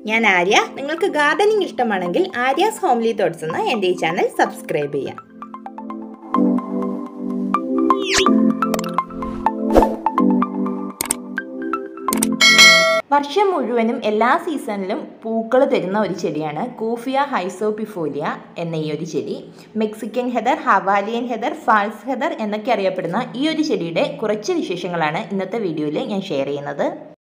ഞാൻ ആര്യ നിങ്ങൾക്ക് ഗാർഡനിങ് ഇഷ്ടമാണെങ്കിൽ ആര്യാസ് ഹോംലി തോട്ട്സ് എന്ന എൻ്റെ ഈ ചാനൽ സബ്സ്ക്രൈബ് ചെയ്യാം വർഷം മുഴുവനും എല്ലാ സീസണിലും പൂക്കൾ തരുന്ന ഒരു ചെടിയാണ് കൂഫിയ ഹൈസോപിഫോലിയ എന്ന ഈ ഒരു ചെടി Mexican heather Hawaiian heather false heather എന്നൊക്കെ അറിയപ്പെടുന്ന ഈ ഒരു ചെടിയുടെ കുറച്ച് വിശേഷങ്ങളാണ് ഇന്നത്തെ വീഡിയോയിൽ ഞാൻ ഷെയർ ചെയ്യുന്നത്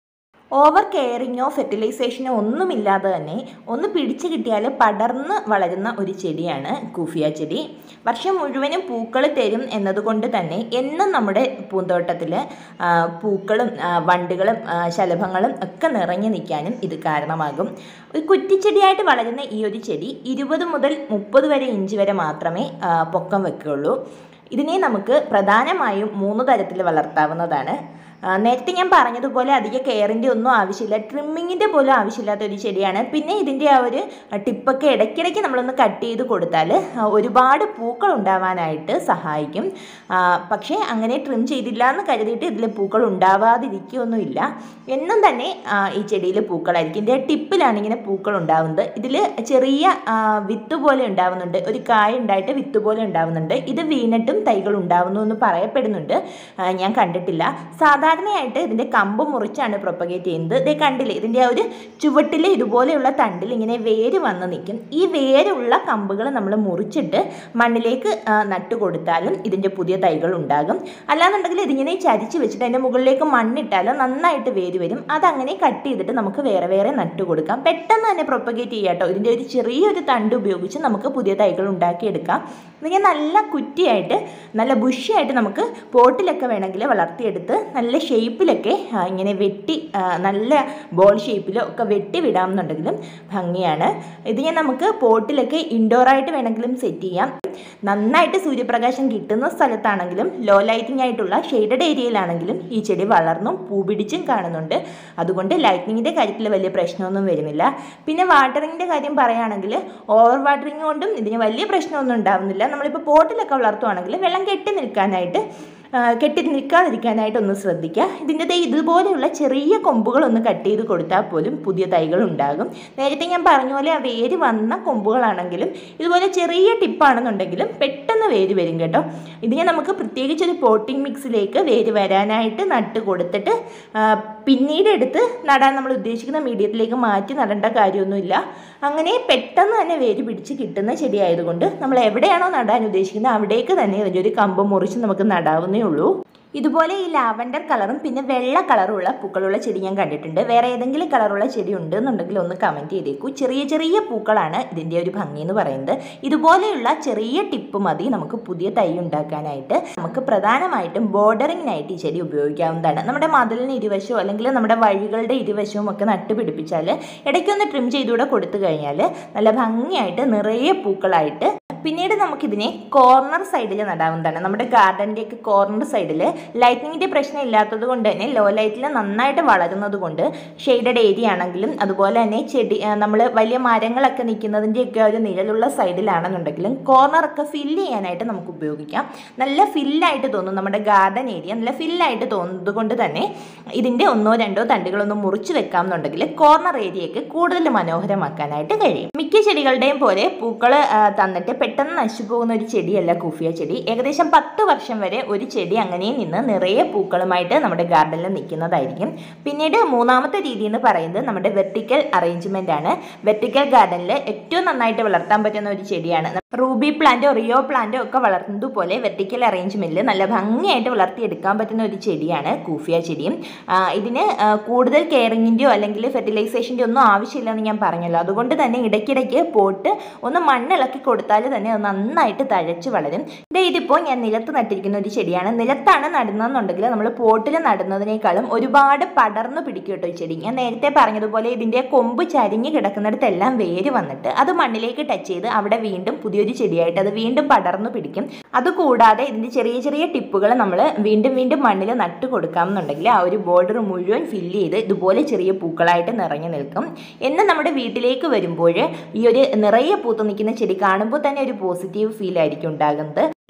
ഓവർ കെയറിങ്ങോ ഫെർട്ടിലൈസേഷനോ ഒന്നുമില്ലാതെ തന്നെ ഒന്ന് പിടിച്ചു കിട്ടിയാൽ പടർന്ന് വളരുന്ന ഒരു ചെടിയാണ് കൂഫിയ ചെടി വർഷം മുഴുവനും പൂക്കൾ തരും എന്നതുകൊണ്ട് തന്നെ എന്നും നമ്മുടെ പൂന്തോട്ടത്തിൽ പൂക്കളും ആ, വണ്ടുകളും ആ, ശലഭങ്ങളും ഒക്കെ നിറഞ്ഞു നിൽക്കാനും ഇത് കാരണമാകും ഒരു കുറ്റിച്ചെടിയായിട്ട് വളരുന്ന ഈ ഒരു ചെടി ഇരുപത് മുതൽ മുപ്പത് വരെ ഇഞ്ച് വരെ മാത്രമേ ആ, പൊക്കം വെക്കുകയുള്ളൂ ഇതിനെ നമുക്ക് പ്രധാനമായും മൂന്ന് തരത്തിൽ വളർത്താവുന്നതാണ് ആ, നേരത്തെ ഞാൻ പറഞ്ഞതുപോലെ അധിക കെയറിൻ്റെ ഒന്നും ആവശ്യമില്ല ട്രിമ്മിങ്ങിൻ്റെ പോലും ആവശ്യമില്ലാത്ത ഒരു ചെടിയാണ് പിന്നെ ഇതിൻ്റെ ആ ഒരു ടിപ്പൊക്കെ ഇടയ്ക്കിടയ്ക്ക് നമ്മളൊന്ന് കട്ട് ചെയ്ത് കൊടുത്താൽ ആ, ഒരുപാട് പൂക്കൾ ഉണ്ടാവാനായിട്ട് സഹായിക്കും ആ, പക്ഷേ അങ്ങനെ ട്രിം ചെയ്തില്ല എന്ന് കരുതിയിട്ട് ഇതിൽ പൂക്കൾ ഉണ്ടാവാതിരിക്കുകയൊന്നുമില്ല എന്നും തന്നെ ആ, ഈ ചെടിയിൽ പൂക്കളായിരിക്കും ഇതിൻ്റെ ടിപ്പിലാണ് ഇങ്ങനെ പൂക്കൾ ഉണ്ടാവുന്നത് ഇതിൽ ചെറിയ ആ, വിത്ത് പോലെ ഉണ്ടാവുന്നുണ്ട് ഒരു കായ ഉണ്ടായിട്ട് വിത്ത് പോലെ ഉണ്ടാവുന്നുണ്ട് ഇത് വീണിട്ടും തൈകൾ ഉണ്ടാവുന്നു എന്ന് പറയപ്പെടുന്നുണ്ട് ആ, ഞാൻ കണ്ടിട്ടില്ല സാധാരണയായിട്ട് ഇതിൻ്റെ കമ്പ് മുറിച്ചാണ് പ്രൊപ്പഗേറ്റ് ചെയ്യുന്നത് ഇതേ കണ്ടില്ലേ ഇതിൻ്റെ ആ ഒരു ചുവട്ടിൽ ഇതുപോലെയുള്ള തണ്ടിൽ ഇങ്ങനെ വേര് വന്ന് നിൽക്കും ഈ വേരുള്ള കമ്പുകൾ നമ്മൾ മുറിച്ചിട്ട് മണ്ണിലേക്ക് ആ, നട്ട് കൊടുത്താലും ഇതിൻ്റെ പുതിയ തൈകൾ ഉണ്ടാകും അല്ലാന്നുണ്ടെങ്കിൽ ഇതിങ്ങനെ ചരിച്ച് വെച്ചിട്ട് അതിൻ്റെ മുകളിലേക്ക് മണ്ണിട്ടാലും നന്നായിട്ട് വേര് വരും അതങ്ങനെ കട്ട് ചെയ്തിട്ട് നമുക്ക് വേറെ വേറെ നട്ട് കൊടുക്കാം പെട്ടെന്ന് തന്നെ പ്രൊപ്പഗേറ്റ് ചെയ്യാം കേട്ടോ ഇതിൻ്റെ ഒരു ചെറിയൊരു തണ്ട് ഉപയോഗിച്ച് നമുക്ക് പുതിയ തൈകൾ ഉണ്ടാക്കിയെടുക്കാം ഇതിങ്ങനെ നല്ല കുറ്റിയായിട്ട് നല്ല ബുഷിയായിട്ട് നമുക്ക് പോട്ടിലൊക്കെ വേണമെങ്കിൽ വളർത്തിയെടുത്ത് നല്ല ഷേപ്പിലൊക്കെ ആ, ഇങ്ങനെ വെട്ടി ആ, നല്ല ബോൾ ഷേപ്പിലോ ഒക്കെ വെട്ടി വിടാമെന്നുണ്ടെങ്കിലും ഭംഗിയാണ് ഇത് ഞാൻ നമുക്ക് പോട്ടിലൊക്കെ ഇൻഡോറായിട്ട് വേണമെങ്കിലും സെറ്റ് ചെയ്യാം നന്നായിട്ട് സൂര്യപ്രകാശം കിട്ടുന്ന സ്ഥലത്താണെങ്കിലും ലോ ലൈറ്റിംഗ് ആയിട്ടുള്ള ഷെയ്ഡഡ് ഏരിയയിലാണെങ്കിലും ഈ ചെടി വളർന്നും പൂ പിടിച്ചും കാണുന്നുണ്ട് അതുകൊണ്ട് ലൈറ്റിങ്ങിൻ്റെ കാര്യത്തിൽ വലിയ പ്രശ്നമൊന്നും വരുന്നില്ല പിന്നെ വാട്ടറിങ്ങിൻ്റെ കാര്യം പറയുകയാണെങ്കിൽ ഓവർ വാട്ടറിങ് കൊണ്ടും ഇതിന് വലിയ പ്രശ്നമൊന്നും ഉണ്ടാവുന്നില്ല നമ്മളിപ്പോൾ പോട്ടിലൊക്കെ വളർത്തുവാണെങ്കിൽ വെള്ളം കെട്ടി നിൽക്കാനായിട്ട് ആ, കെട്ടി നിൽക്കാതിരിക്കാനായിട്ട് ഒന്ന് ശ്രദ്ധിക്കുക ഇതിൻ്റെ ദേ ഇതുപോലെയുള്ള ചെറിയ കൊമ്പുകൾ ഒന്ന് കട്ട് ചെയ്ത് കൊടുത്താൽ പോലും പുതിയ തൈകൾ ഉണ്ടാകും നേരത്തെ ഞാൻ പറഞ്ഞ പോലെ ആ വേര് വന്ന കൊമ്പുകളാണെങ്കിലും ഇതുപോലെ ചെറിയ ടിപ്പാണെന്നുണ്ടെങ്കിലും പെട്ടെന്ന് വേര് വരും കേട്ടോ ഇതിനെ നമുക്ക് പ്രത്യേകിച്ച് ഒരു പോട്ടിംഗ് മിക്സിലേക്ക് വേര് വരാനായിട്ട് നട്ട് കൊടുത്തിട്ട് ആ, പിന്നീട് എടുത്ത് നടാൻ നമ്മൾ ഉദ്ദേശിക്കുന്ന മീഡിയത്തിലേക്ക് മാറ്റി നടേണ്ട കാര്യമൊന്നുമില്ല അങ്ങനെ പെട്ടെന്ന് തന്നെ വേര് പിടിച്ച് കിട്ടുന്ന ചെടിയായതുകൊണ്ട് നമ്മൾ എവിടെയാണോ നടാൻ ഉദ്ദേശിക്കുന്നത് അവിടേക്ക് തന്നെ ഇതിൻ്റെ ഒരു കമ്പ് മുറിച്ച് നമുക്ക് നടാവുന്നേ ഉള്ളൂ ഇതുപോലെ ഈ ലാവൻഡർ കളറും പിന്നെ വെള്ള കളറുള്ള പൂക്കളുള്ള ചെടി ഞാൻ കണ്ടിട്ടുണ്ട് വേറെ ഏതെങ്കിലും കളറുള്ള ചെടി ഉണ്ട് എന്നുണ്ടെങ്കിൽ ഒന്ന് കമൻറ്റ് ചെയ്തേക്കൂ ചെറിയ ചെറിയ പൂക്കളാണ് ഇതിൻ്റെ ഒരു ഭംഗി എന്ന് പറയുന്നത് ഇതുപോലെയുള്ള ചെറിയ ടിപ്പ് മതി നമുക്ക് പുതിയ തൈ ഉണ്ടാക്കാനായിട്ട് നമുക്ക് പ്രധാനമായിട്ടും ബോർഡറിങ്ങിനായിട്ട് ഈ ചെടി ഉപയോഗിക്കാവുന്നതാണ് നമ്മുടെ മതിലിന് ഇരുവശവും അല്ലെങ്കിൽ നമ്മുടെ വഴികളുടെ ഇരുവശവും ഒക്കെ നട്ട് പിടിപ്പിച്ചാൽ ഇടയ്ക്കൊന്ന് ട്രിം ചെയ്തുകൂടെ കൊടുത്തു കഴിഞ്ഞാൽ നല്ല ഭംഗിയായിട്ട് നിറയെ പൂക്കളായിട്ട് പിന്നീട് നമുക്കിതിനെ കോർണർ സൈഡിൽ നടാവുന്നതാണ് നമ്മുടെ ഗാർഡൻ്റെയൊക്കെ കോർണർ സൈഡിൽ ലൈറ്റിങ്ങിൻ്റെ പ്രശ്നം ഇല്ലാത്തത് കൊണ്ട് തന്നെ ലോ ലൈറ്റിൽ നന്നായിട്ട് വളരുന്നത് കൊണ്ട് ഷെയ്ഡഡ് ഏരിയ ആണെങ്കിലും അതുപോലെ തന്നെ ചെടി നമ്മൾ വലിയ മരങ്ങളൊക്കെ നിൽക്കുന്നതിൻ്റെയൊക്കെ ഒരു നിഴലുള്ള സൈഡിലാണെന്നുണ്ടെങ്കിലും കോർണറൊക്കെ ഫില്ല് ചെയ്യാനായിട്ട് നമുക്ക് ഉപയോഗിക്കാം നല്ല ഫില്ലായിട്ട് തോന്നും നമ്മുടെ ഗാർഡൻ ഏരിയ നല്ല ഫില്ലായിട്ട് തോന്നുന്നത് കൊണ്ട് തന്നെ ഇതിൻ്റെ ഒന്നോ രണ്ടോ തണ്ടുകളൊന്ന് മുറിച്ച് വെക്കാം എന്നുണ്ടെങ്കിൽ കോർണർ ഏരിയയൊക്കെ കൂടുതൽ മനോഹരമാക്കാനായിട്ട് കഴിയും മിക്ക ചെടികളുടെയും പോലെ പൂക്കൾ തന്നിട്ട് പെട്ടെന്ന് നശിച്ചു പോകുന്ന ഒരു ചെടിയല്ല കൂഫിയ ചെടി ഏകദേശം പത്ത് വർഷം വരെ ഒരു ചെടി അങ്ങനെ നിന്ന് നിറയെ പൂക്കളുമായിട്ട് നമ്മുടെ ഗാർഡനിൽ നിൽക്കുന്നതായിരിക്കും പിന്നീട് മൂന്നാമത്തെ രീതി എന്ന് പറയുന്നത് നമ്മുടെ വെർട്ടിക്കൽ അറേഞ്ച്മെൻ്റ് ആണ് വെർട്ടിക്കൽ ഗാർഡനിൽ ഏറ്റവും നന്നായിട്ട് വളർത്താൻ പറ്റുന്ന ഒരു ചെടിയാണ് റൂബി പ്ലാന്റോ റിയോ പ്ലാന്റോ ഒക്കെ വളർത്തുന്നത് പോലെ വെർട്ടിക്കൽ അറേഞ്ച്മെൻറ്റിൽ നല്ല ഭംഗിയായിട്ട് വളർത്തിയെടുക്കാൻ പറ്റുന്ന ഒരു ചെടിയാണ് കൂഫിയ ചെടിയും ആ, ഇതിന് ആ, കൂടുതൽ കെയറിങ്ങിൻ്റെയോ അല്ലെങ്കിൽ ഫെർട്ടിലൈസേഷൻ്റെ ഒന്നും ആവശ്യമില്ലെന്ന് ഞാൻ പറഞ്ഞല്ലോ അതുകൊണ്ട് തന്നെ ഇടയ്ക്കിടയ്ക്ക് പോട്ട് ഒന്ന് മണ്ണിളക്കി കൊടുത്താൽ തന്നെ അത് നന്നായിട്ട് തഴച്ച് വളരും ദേ ഇതിപ്പോൾ ഞാൻ നിലത്ത് നട്ടിരിക്കുന്ന ഒരു ചെടിയാണ് നിലത്താണ് നടുന്നതെന്നുണ്ടെങ്കിൽ നമ്മൾ പോട്ടിൽ നടുന്നതിനേക്കാളും ഒരുപാട് പടർന്നു പിടിക്കും കേട്ടോ ഈ ചെടി ഞാൻ നേരത്തെ പറഞ്ഞതുപോലെ ഇതിൻ്റെ കൊമ്പ് ചരിഞ്ഞ് കിടക്കുന്നിടത്തെല്ലാം വേര് വന്നിട്ട് അത് മണ്ണിലേക്ക് ടച്ച് ചെയ്ത് അവിടെ വീണ്ടും പുതിയൊരു ചെടിയായിട്ട് അത് വീണ്ടും പടർന്നു പിടിക്കും അതുകൂടാതെ ഇതിൻ്റെ ചെറിയ ചെറിയ ടിപ്പുകൾ നമ്മൾ വീണ്ടും വീണ്ടും മണ്ണിൽ നട്ട് കൊടുക്കാമെന്നുണ്ടെങ്കിൽ ആ ഒരു ബോർഡർ മുഴുവൻ ഫില്ല് ചെയ്ത് ഇതുപോലെ ചെറിയ പൂക്കളായിട്ട് നിറഞ്ഞു നിൽക്കും എന്ന് നമ്മുടെ വീട്ടിലേക്ക് വരുമ്പോൾ ഈ ഒരു നിറയെ പൂത്ത് നിൽക്കുന്ന ചെടി കാണുമ്പോൾ തന്നെ ഒരു പോസിറ്റീവ് ഫീൽ ആയിരിക്കും ഉണ്ടാകുന്നത്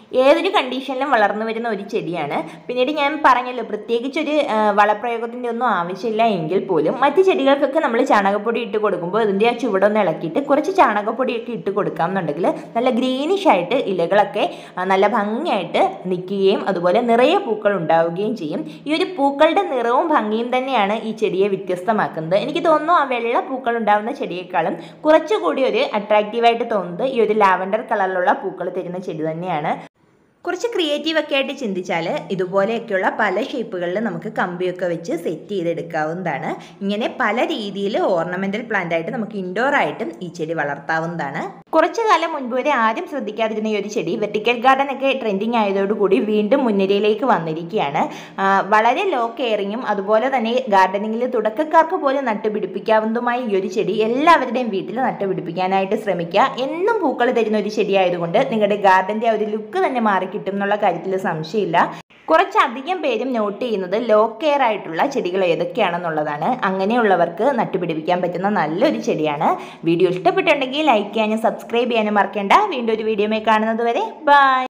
ഏതൊരു കണ്ടീഷനിലും വളർന്നു വരുന്ന ഒരു ചെടിയാണ് പിന്നീട് ഞാൻ പറഞ്ഞല്ലോ പ്രത്യേകിച്ചൊരു ആ, വളപ്രയോഗത്തിൻ്റെ ഒന്നും ആവശ്യമില്ല എങ്കിൽ പോലും മറ്റ് ചെടികൾക്കൊക്കെ നമ്മൾ ചാണകപ്പൊടി ഇട്ട് കൊടുക്കുമ്പോൾ ഇതിൻ്റെ ആ ചുവടൊന്ന് ഇളക്കിയിട്ട് കുറച്ച് ചാണകപ്പൊടിയൊക്കെ ഇട്ട് കൊടുക്കാമെന്നുണ്ടെങ്കിൽ നല്ല ഗ്രീനിഷ് ആയിട്ട് ഇലകളൊക്കെ ആ, നല്ല ഭംഗിയായിട്ട് നിൽക്കുകയും അതുപോലെ നിറയെ പൂക്കൾ ഉണ്ടാവുകയും ചെയ്യും ഈ ഒരു പൂക്കളുടെ നിറവും ഭംഗിയും തന്നെയാണ് ഈ ചെടിയെ വ്യത്യസ്തമാക്കുന്നത് എനിക്ക് തോന്നുന്നു ആ വെള്ള പൂക്കൾ ഉണ്ടാവുന്ന ചെടിയേക്കാളും കുറച്ചുകൂടി ഒരു അട്രാക്റ്റീവായിട്ട് തോന്നുന്നത് ഈ ഒരു ലാവൻഡർ കളറിലുള്ള പൂക്കൾ തരുന്ന ചെടി തന്നെയാണ് കുറച്ച് ക്രിയേറ്റീവ് ഒക്കെ ആയിട്ട് ചിന്തിച്ചാൽ ഇതുപോലെയൊക്കെയുള്ള പല ഷേപ്പുകളിൽ നമുക്ക് കമ്പിയൊക്കെ വെച്ച് സെറ്റ് ചെയ്തെടുക്കാവുന്നതാണ് ഇങ്ങനെ പല രീതിയിൽ ഓർണമെന്റൽ പ്ലാന്റ് ആയിട്ട് നമുക്ക് ഇൻഡോർ ആയിട്ടും ഈ ചെടി വളർത്താവുന്നതാണ് കുറച്ചു കാലം മുൻപ് വരെ ആരും ശ്രദ്ധിക്കാതിരുന്ന ഈ ഒരു ചെടി വെർട്ടിക്കൽ ഗാർഡൻ ഒക്കെ ട്രെൻഡിങ് ആയതോടുകൂടി വീണ്ടും മുൻനിരയിലേക്ക് വന്നിരിക്കുകയാണ് ആ, വളരെ ലോ കെയറിങ്ങും അതുപോലെ തന്നെ ഗാർഡനിങ്ങിൽ തുടക്കക്കാർക്ക് പോലും നട്ടുപിടിപ്പിക്കാവുന്നതുമായ ഈ ഒരു ചെടി എല്ലാവരുടെയും വീട്ടിൽ നട്ടുപിടിപ്പിക്കാനായിട്ട് ശ്രമിക്കുക എന്നും പൂക്കൾ തരുന്ന ഒരു ചെടി ആയതുകൊണ്ട് നിങ്ങളുടെ ഗാർഡന്റെ ആ ഒരു ലുക്ക് തന്നെ മാറി കിട്ടും എന്നുള്ള കാര്യത്തിൽ സംശയമില്ല കുറച്ചധികം പേരും നോട്ട് ചെയ്യുന്നത് ലോ കെയർ ആയിട്ടുള്ള ചെടികൾ ഏതൊക്കെയാണെന്നുള്ളതാണ് അങ്ങനെയുള്ളവർക്ക് നട്ടുപിടിപ്പിക്കാൻ പറ്റുന്ന നല്ലൊരു ചെടിയാണ് വീഡിയോ ഇഷ്ടപ്പെട്ടുണ്ടെങ്കിൽ ലൈക്ക് ചെയ്യാനും സബ്സ്ക്രൈബ് ചെയ്യാനും മറക്കേണ്ട വീണ്ടും ഒരു വീഡിയോ കാണുന്നത് വരെ ബൈ